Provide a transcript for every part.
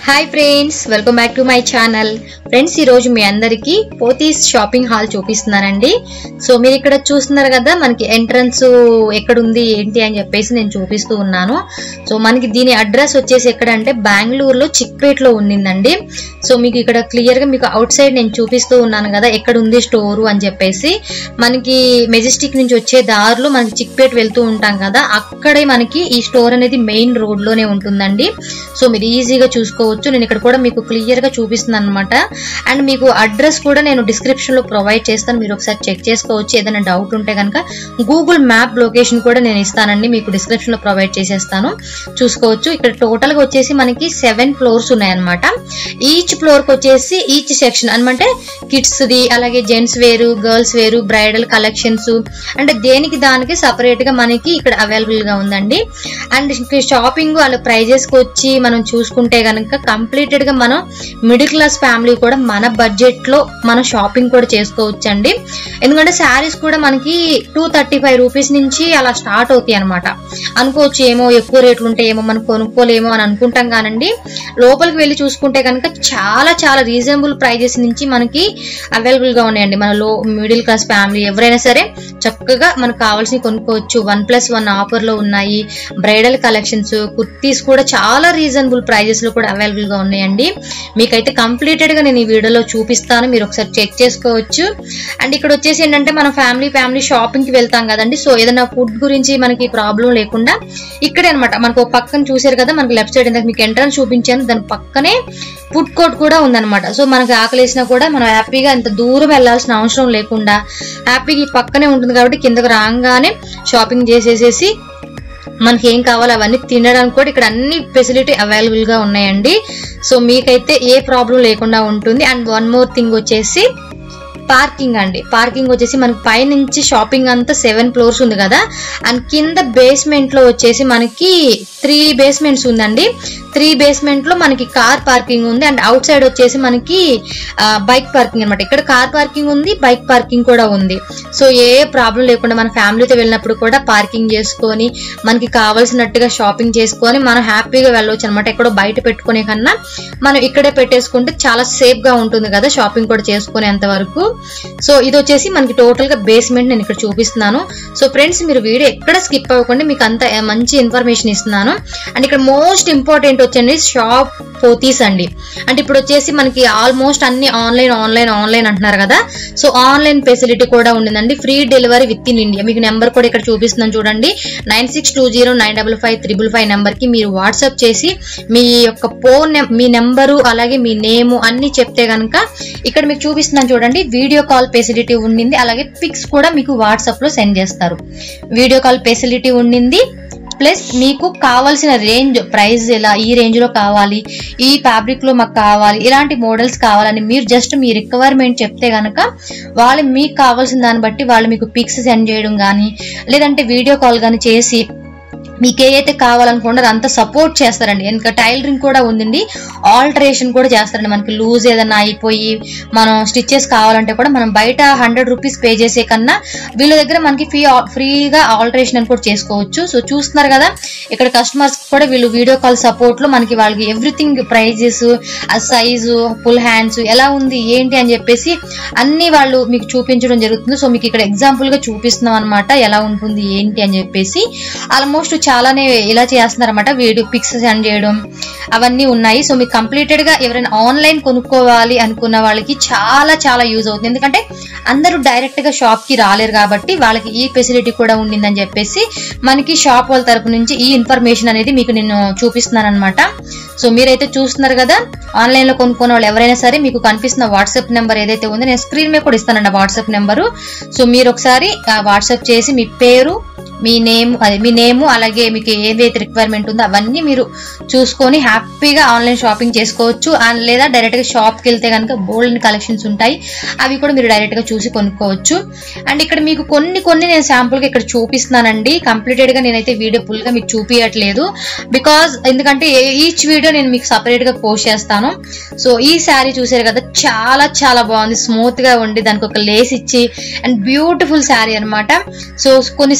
hi friends welcome back to my channel friends ఈ రోజు మీ అందరికి పోతీస్ షాపింగ్ హాల్ చూపిస్తున్నానండి సో మీరు ఇక్కడ చూస్తున్నారు కదా మనకి ఎంట్రన్స్ ఎక్కడ ఉంది ఏంటి అని చెప్పేసి నేను చూపిస్తూ ఉన్నాను సో మనకి దీని అడ్రస్ వచ్చేసి ఎక్కడ అంటే బెంగళూరులో చిక్పేట్లో ఉండిందండి సో మీకు ఇక్కడ క్లియర్ గా మీకు అవుట్ సైడ్ నేను చూపిస్తూ ఉన్నాను కదా ఎక్కడ ఉంది స్టోరు అని చెప్పేసి మనకి మెజెస్టిక్ నుంచి వచ్చే దారిలో మనకి చిక్పేట్ వెళ్తూ ఉంటాం కదా అక్కడే మనకి ఈ స్టోర్ అనేది మెయిన్ రోడ్ లోనే ఉంటుందండి సో మీరు ఈజీగా చూసుకోవచ్చు నేను ఇక్కడ కూడా మీకు క్లియర్ గా చూపిస్తున్నాను అనమాట అండ్ మీకు అడ్రస్ కూడా నేను డిస్క్రిప్షన్ లో ప్రొవైడ్ చేస్తాను మీరు ఒకసారి చెక్ చేసుకోవచ్చు ఏదైనా డౌట్ ఉంటే కనుక గూగుల్ మ్యాప్ లొకేషన్ కూడా నేను ఇస్తానండి మీకు డిస్క్రిప్షన్ లో ప్రొవైడ్ చేసేస్తాను చూసుకోవచ్చు ఇక్కడ టోటల్ గా వచ్చేసి మనకి సెవెన్ ఫ్లోర్స్ ఉన్నాయన్నమాట ఈచ్ ఫ్లోర్ కి వచ్చేసి ఈచ్ సెక్షన్ అనమాట కిడ్స్ ది అలాగే జెంట్స్ వేరు గర్ల్స్ వేరు బ్రైడల్ కలెక్షన్స్ అంటే దేనికి దానికి సపరేట్ గా మనకి ఇక్కడ అవైలబుల్ గా ఉందండి అండ్ షాపింగ్ వాళ్ళ ప్రైజెస్ కి వచ్చి మనం చూసుకుంటే గనక కంప్లీటెడ్ గా మనం మిడిల్ క్లాస్ ఫ్యామిలీ కూడా మన బడ్జెట్ లో మనం షాపింగ్ కూడా చేసుకోవచ్చు అండి ఎందుకంటే శారీస్ కూడా మనకి టూ థర్టీ ఫైవ్ రూపీస్ నుంచి అలా స్టార్ట్ అవుతాయి అనమాట అనుకోవచ్చు ఏమో ఎక్కువ రేట్లు ఉంటాయేమో మనం కొనుక్కోలేమో అని అనుకుంటాం కానండి లోపలికి వెళ్ళి చూసుకుంటే కనుక చాలా చాలా రీజనబుల్ ప్రైజెస్ నుంచి మనకి అవైలబుల్ గా ఉన్నాయండి మన లో మిడిల్ క్లాస్ ఫ్యామిలీ ఎవరైనా సరే చక్కగా మనకు కావాల్సినవి కొనుక్కోవచ్చు వన్ ప్లస్ వన్ ఆఫర్ లో ఉన్నాయి బ్రైడల్ కలెక్షన్స్ కుర్తీస్ కూడా చాలా రీజనబుల్ ప్రైజెస్ లో కూడా అవైలబుల్ గా ఉన్నాయండి మీకైతే కంప్లీటెడ్ గా నేను ఈ వీడియోలో చూపిస్తాను మీరు ఒకసారి చెక్ చేసుకోవచ్చు అండ్ ఇక్కడ వచ్చేసి ఏంటంటే మన ఫ్యామిలీ ఫ్యామిలీ షాపింగ్ కి వెళ్తాం కదండి సో ఏదైనా ఫుడ్ గురించి మనకి ప్రాబ్లం లేకుండా ఇక్కడే అనమాట మనకు ఒక పక్కన చూసారు కదా మనకి లెఫ్ట్ సైడ్ ఇందాక మీకు ఎంట్రన్స్ చూపించాను దాని పక్కనే ఫుడ్ కోర్ట్ కూడా ఉందన్నమాట సో మనకి ఆకలేసినా కూడా మనం హ్యాపీగా ఇంత దూరం వెళ్ళాల్సిన అవసరం లేకుండా హ్యాపీగా ఈ పక్కనే ఉంటుంది కాబట్టి కిందకు రాగానే షాపింగ్ చేసేసేసి మనకి ఏం కావాలో అవన్నీ తినడానికి కూడా ఇక్కడ అన్ని ఫెసిలిటీ అవైలబుల్ గా ఉన్నాయండి సో మీకైతే ఏ ప్రాబ్లం లేకుండా ఉంటుంది అండ్ వన్ మోర్ థింగ్ వచ్చేసి పార్కింగ్ అండి పార్కింగ్ వచ్చేసి మనకి పైనుంచి షాపింగ్ అంతా సెవెన్ ఫ్లోర్స్ ఉంది కదా అండ్ కింద బేస్మెంట్ లో వచ్చేసి మనకి త్రీ బేస్మెంట్స్ ఉందండి త్రీ బేస్మెంట్ లో మనకి కార్ పార్కింగ్ ఉంది అండ్ అవుట్ సైడ్ వచ్చేసి మనకి బైక్ పార్కింగ్ అనమాట ఇక్కడ కార్ పార్కింగ్ ఉంది బైక్ పార్కింగ్ కూడా ఉంది సో ఏ ప్రాబ్లం లేకుండా మన ఫ్యామిలీతో వెళ్ళినప్పుడు కూడా పార్కింగ్ చేసుకొని మనకి కావాల్సినట్టుగా షాపింగ్ చేసుకొని మనం హ్యాపీగా వెళ్ళవచ్చు అనమాట ఎక్కడో బయట పెట్టుకునే కన్నా మనం ఇక్కడే పెట్టేసుకుంటే చాలా సేఫ్ గా ఉంటుంది కదా షాపింగ్ కూడా చేసుకునేంత వరకు సో ఇది వచ్చేసి మనకి టోటల్ గా బేస్మెంట్ నేను ఇక్కడ చూపిస్తున్నాను సో ఫ్రెండ్స్ మీరు వీడియో ఎక్కడ స్కిప్ అవ్వకుండా మీకు అంత మంచి ఇన్ఫర్మేషన్ ఇస్తున్నాను అండ్ ఇక్కడ మోస్ట్ ఇంపార్టెంట్ వచ్చండి షాప్ పోతీస్ అండి అంటే ఇప్పుడు వచ్చేసి మనకి ఆల్మోస్ట్ అన్ని ఆన్లైన్ ఆన్లైన్ ఆన్లైన్ అంటున్నారు కదా సో ఆన్లైన్ ఫెసిలిటీ కూడా ఉండిందండి free delivery within India మీకు నెంబర్ కూడా ఇక్కడ చూపిస్తున్నాను చూడండి nine six two zero nine double five triple five number కి మీరు వాట్సాప్ చేసి మీ యొక్క ఫోన్ మీ నెంబరు అలాగే మీ నేము అన్ని చెప్తే గనక ఇక్కడ మీకు చూపిస్తున్నాను చూడండి వీడియో కాల్ ఫెసిలిటీ ఉండింది అలాగే పిక్స్ కూడా మీకు వాట్సాప్ లో సెండ్ చేస్తారు వీడియో కాల్ ఫెసిలిటీ ఉండింది ప్లస్ మీకు కావాల్సిన రేంజ్ ప్రైస్ ఎలా ఈ రేంజ్ లో కావాలి ఈ ఫ్యాబ్రిక్ లో మాకు కావాలి ఇలాంటి మోడల్స్ కావాలని మీరు జస్ట్ మీ రిక్వైర్మెంట్ చెప్తే గనక వాళ్ళు మీకు కావాల్సిన దాన్ని బట్టి వాళ్ళు మీకు పిక్స్ సెండ్ చేయడం కానీ లేదంటే వీడియో కాల్ కానీ చేసి మీకు ఏదైతే కావాలనుకుంటారో అంత సపోర్ట్ చేస్తారండి ఇంకా టైలరింగ్ కూడా ఉందండి ఆల్టరేషన్ కూడా చేస్తారండి మనకి లూజ్ ఏదైనా అయిపోయి మనం స్టిచ్చెస్ కావాలంటే కూడా మనం బయట హండ్రెడ్ రూపీస్ పే చేసే కన్నా వీళ్ళ దగ్గర మనకి ఫ్రీ ఫ్రీగా ఆల్టరేషన్ అని కూడా చేసుకోవచ్చు సో చూస్తున్నారు కదా ఇక్కడ కస్టమర్స్ కూడా వీళ్ళు వీడియో కాల్ సపోర్ట్ లో మనకి వాళ్ళకి ఎవ్రీథింగ్ ప్రైజెస్ ఆ సైజు ఫుల్ హ్యాండ్స్ ఎలా ఉంది ఏంటి అని చెప్పేసి అన్ని వాళ్ళు మీకు చూపించడం జరుగుతుంది సో మీకు ఇక్కడ ఎగ్జాంపుల్ గా చూపిస్తున్నాం అనమాట ఎలా ఉంటుంది ఏంటి అని చెప్పేసి ఆల్మోస్ట్ చాలానే ఇలా చేస్తున్నారన్నమాట వీడియో పిక్స్ సెండ్ చేయడం అవన్నీ ఉన్నాయి సో మీకు కంప్లీటెడ్ గా ఎవరైనా ఆన్లైన్ కొనుక్కోవాలి అనుకున్న వాళ్ళకి చాలా చాలా యూజ్ అవుతుంది ఎందుకంటే అందరూ డైరెక్ట్ గా షాప్ కి రాలేరు కాబట్టి వాళ్ళకి ఈ ఫెసిలిటీ కూడా ఉండిందని చెప్పేసి మనకి షాప్ వాళ్ళ తరపు నుంచి ఈ ఇన్ఫర్మేషన్ అనేది మీకు నేను చూపిస్తున్నాను అనమాట సో మీరైతే చూస్తున్నారు కదా ఆన్లైన్ లో కొనుక్కున్న వాళ్ళు ఎవరైనా సరే మీకు కనిపిస్తున్న వాట్సాప్ నెంబర్ ఏదైతే ఉందో నేను స్క్రీన్ మీద కూడా ఇస్తానండి వాట్సాప్ నెంబరు సో మీరు ఒకసారి వాట్సాప్ చేసి మీ పేరు మీ నేమ్ అదే మీ నేము అలాగే మీకు ఏదైతే రిక్వైర్మెంట్ ఉందో అవన్నీ మీరు చూసుకొని హ్యాపీగా ఆన్లైన్ షాపింగ్ చేసుకోవచ్చు అండ్ లేదా డైరెక్ట్ గా షాప్ కి వెళ్తే కనుక బోల్డ్ కలెక్షన్స్ ఉంటాయి అవి కూడా మీరు డైరెక్ట్ గా చూసి కొనుక్కోవచ్చు అండ్ ఇక్కడ మీకు కొన్ని కొన్ని నేను శాంపుల్ గా ఇక్కడ చూపిస్తున్నానండి కంప్లీటెడ్ గా నేనైతే వీడియో ఫుల్ గా మీకు చూపించట్లేదు బికాజ్ ఎందుకంటే ఈచ్ వీడియో నేను మీకు సపరేట్ గా పోస్ట్ చేస్తాను సో ఈ శారీ చూసారు కదా చాలా చాలా బాగుంది స్మూత్ గా ఉండి దానికి ఒక లేస్ ఇచ్చి అండ్ బ్యూటిఫుల్ శారీ అన్నమాట సో కొన్ని శారీస్ మనకి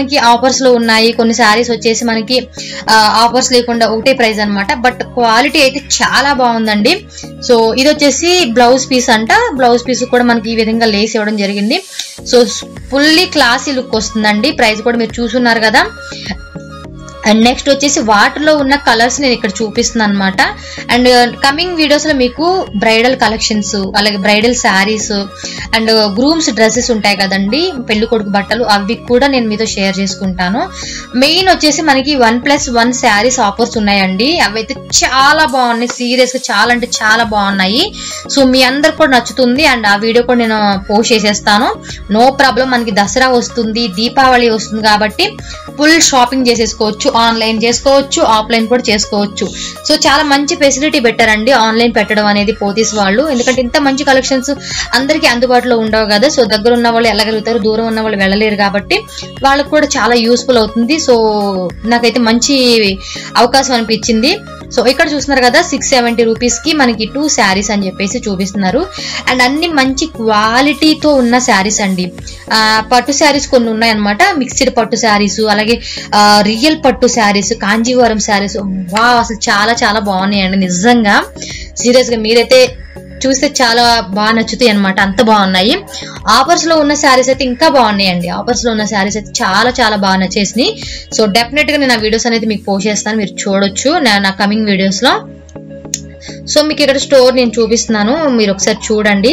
మనకి ఆఫర్స్ లో ఉన్నాయి కొన్ని శారీస్ వచ్చేసి మనకి ఆఫర్స్ లేకుండా ఒకటే ప్రైస్ అన్నమాట బట్ క్వాలిటీ అయితే చాలా బాగుందండి సో ఇది వచ్చేసి బ్లౌజ్ పీస్ అంట బ్లౌజ్ పీస్ కూడా మనకి ఈ విధంగా లేస్ ఇవ్వడం జరిగింది సో ఫుల్లీ క్లాసీ లుక్ వస్తుందండి ప్రైస్ కూడా మీరు చూసున్నారు కదా అండ్ నెక్స్ట్ వచ్చేసి వాటర్ లో ఉన్న కలర్స్ నేను ఇక్కడ చూపిస్తున్నాను అనమాట అండ్ కమింగ్ వీడియోస్ లో మీకు బ్రైడల్ కలెక్షన్స్ అలాగే bridal saris and grooms dresses ఉంటాయి కదండి పెళ్లి కొడుకు బట్టలు అవి కూడా నేను మీతో షేర్ చేసుకుంటాను మెయిన్ వచ్చేసి మనకి one plus one saris offers ఉన్నాయండి అవి అయితే చాలా బాగున్నాయి సీరియస్ గా చాలా అంటే చాలా బాగున్నాయి సో మీ అందరికి కూడా నచ్చుతుంది అండ్ ఆ వీడియో కూడా నేను పోస్ట్ చేసేస్తాను నో ప్రాబ్లం మనకి దసరా వస్తుంది దీపావళి వస్తుంది కాబట్టి ఫుల్ షాపింగ్ చేసేసుకోవచ్చు ఆన్లైన్ చేసుకోవచ్చు ఆఫ్లైన్ కూడా చేసుకోవచ్చు సో చాలా మంచి ఫెసిలిటీ పెట్టారండి ఆన్లైన్ పెట్టడం అనేది పోతీస్ వాళ్ళు ఎందుకంటే ఇంత మంచి కలెక్షన్స్ అందరికీ అందుబాటులో ఉండవు కదా సో దగ్గర ఉన్న వాళ్ళు వెళ్ళగలుగుతారు దూరం ఉన్న వాళ్ళు వెళ్ళలేరు కాబట్టి వాళ్ళకు కూడా చాలా యూస్ఫుల్ అవుతుంది సో నాకైతే మంచి అవకాశం అనిపించింది సో ఇక్కడ చూస్తున్నారు కదా సిక్స్ సెవెంటీ రూపీస్ కి మనకి టూ శారీస్ అని చెప్పేసి చూపిస్తున్నారు అండ్ అన్ని మంచి క్వాలిటీతో ఉన్న శారీస్ అండి ఆ, పట్టు శారీస్ కొన్ని ఉన్నాయన్నమాట మిక్స్డ్ పట్టు శారీస్ అలాగే రియల్ పట్టు శారీస్ కాంజీవరం శారీస్ వా అసలు చాలా చాలా బాగున్నాయండి నిజంగా సీరియస్ గా మీరైతే చూస్తే చాలా బాగా నచ్చుతాయి అనమాట అంత బాగున్నాయి ఆఫర్స్ లో ఉన్న శారీస్ అయితే ఇంకా బాగున్నాయండి ఆఫర్స్ లో ఉన్న శారీస్ అయితే చాలా చాలా బాగా నచ్చేసినాయి సో డెఫినెట్ గా నేను ఆ వీడియోస్ అనేది మీకు పోస్ట్ చేస్తాను మీరు చూడొచ్చు నా- నా కమింగ్ వీడియోస్ లో సో మీకు ఇక్కడ స్టోర్ నేను చూపిస్తున్నాను మీరు ఒకసారి చూడండి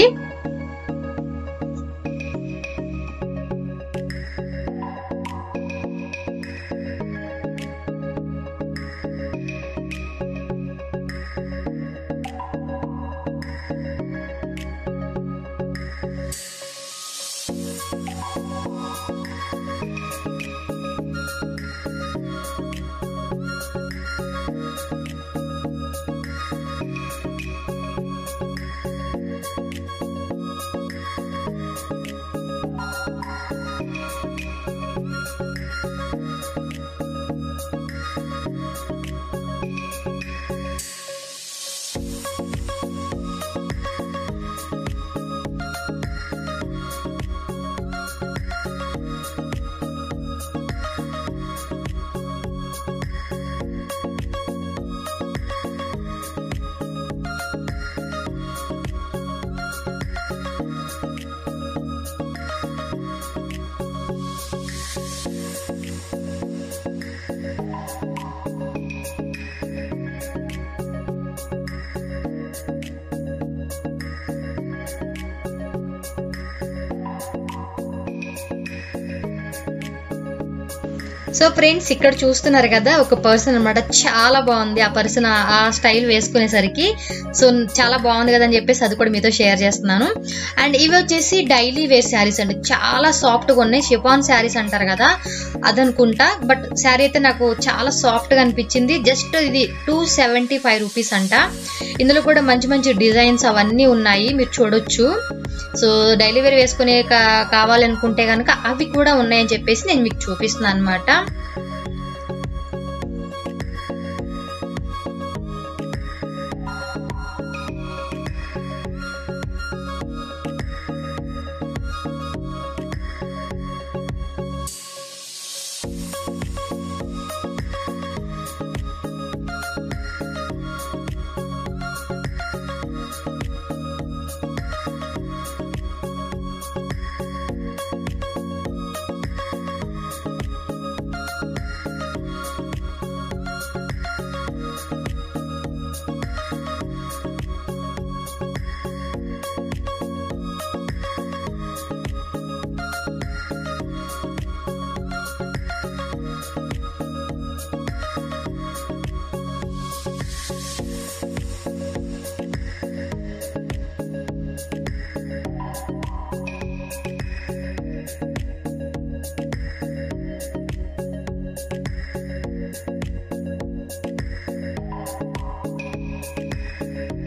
సో ఫ్రెండ్స్ ఇక్కడ చూస్తున్నారు కదా ఒక పర్సన్ అన్నమాట చాలా బాగుంది ఆ పర్సన్ ఆ స్టైల్ వేసుకునేసరికి సో చాలా బాగుంది కదా అని చెప్పేసి అది కూడా మీతో షేర్ చేస్తున్నాను అండ్ ఇవి వచ్చేసి డైలీ వేర్ శారీస్ అండి చాలా సాఫ్ట్ గా ఉన్నాయి షిఫాన్ శారీస్ అంటారు కదా అదనుకుంటా బట్ శారీ అయితే నాకు చాలా సాఫ్ట్ గా అనిపించింది జస్ట్ ఇది టూ సెవెంటీ ఫైవ్ రూపీస్ అంట ఇందులో కూడా మంచి మంచి డిజైన్స్ అవన్నీ ఉన్నాయి మీరు చూడొచ్చు సో డైలీ వేర్ వేసుకునే కా- కావాలనుకుంటే కనుక అవి కూడా ఉన్నాయని చెప్పేసి నేను మీకు చూపిస్తున్నాను అనమాట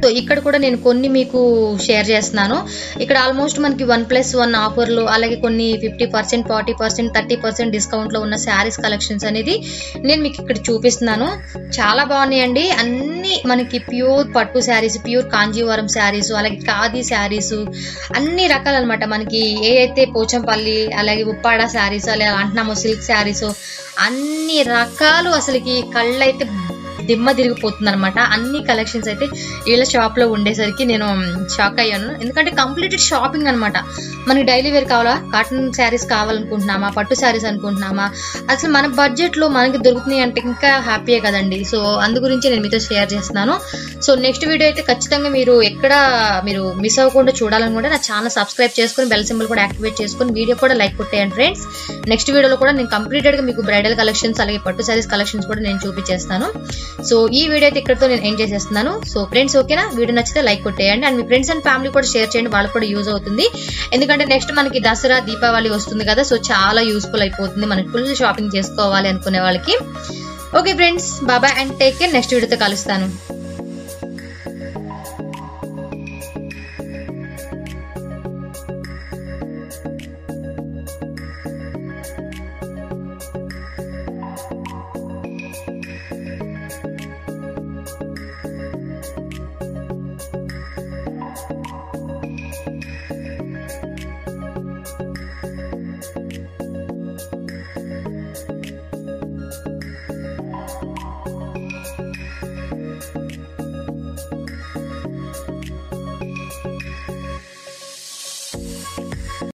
సో ఇక్కడ కూడా నేను కొన్ని మీకు షేర్ చేస్తున్నాను ఇక్కడ ఆల్మోస్ట్ మనకి వన్ ప్లస్ వన్ ఆఫర్లు అలాగే కొన్ని fifty percent forty percent thirty percent డిస్కౌంట్లో ఉన్న శారీస్ కలెక్షన్స్ అనేది నేను మీకు ఇక్కడ చూపిస్తున్నాను చాలా బాగున్నాయండి అన్ని మనకి ప్యూర్ పట్టు శారీస్ ప్యూర్ కాంజీవరం శారీస్ అలాగే ఖాదీ శారీస్ అన్ని రకాలు అనమాట మనకి ఏ అయితే పోచంపల్లి అలాగే ఉప్పాడ శారీస్ అలాగే అంటున్నామో సిల్క్ శారీస్ అన్ని రకాలు అసలుకి కళ్ళైతే దిమ్మ తిరిగిపోతుంది అనమాట అన్ని కలెక్షన్స్ అయితే వీళ్ళ షాప్ లో ఉండేసరికి నేను షాక్ అయ్యాను ఎందుకంటే కంప్లీటెడ్ షాపింగ్ అనమాట మనకి డైలీ వేర్ కావాలా కాటన్ శారీస్ కావాలనుకుంటున్నామా పట్టు శారీస్ అనుకుంటున్నామా అసలు మన బడ్జెట్ లో మనకి దొరుకుతున్నాయి అంటే ఇంకా హ్యాపీయే కదండి సో అందు గురించి నేను మీతో షేర్ చేస్తున్నాను సో నెక్స్ట్ వీడియో అయితే ఖచ్చితంగా మీరు ఎక్కడ మీరు మిస్ అవ్వకుండా చూడాలనుకుంటే నా ఛానల్ సబ్స్క్రైబ్ చేసుకుని బెల్ సింబల్ కూడా యాక్టివేట్ చేసుకుని వీడియో కూడా లైక్ కొట్టేయండి ఫ్రెండ్స్ నెక్స్ట్ వీడియోలో కూడా నేను కంప్లీటెడ్ గా మీకు బ్రైడల్ కలెక్షన్స్ అలాగే పట్టు శారీస్ కలెక్షన్స్ కూడా నేను చూపించేస్తాను సో ఈ వీడియో అయితే ఇక్కడతో నేను ఎండ్ చేసేస్తున్నాను సో ఫ్రెండ్స్ ఓకేనా వీడియో నచ్చితే లైక్ కొట్టేయండి అండ్ మీ ఫ్రెండ్స్ అండ్ ఫ్యామిలీ కూడా షేర్ చేయండి వాళ్ళకి కూడా యూజ్ అవుతుంది ఎందుకంటే నెక్స్ట్ మనకి దసరా దీపావళి వస్తుంది కదా సో చాలా యూస్ఫుల్ అయిపోతుంది మనకి ఫుల్ షాపింగ్ చేసుకోవాలి అనుకునే వాళ్ళకి okay friends bye bye and take care next వీడియోతో కలుస్తాను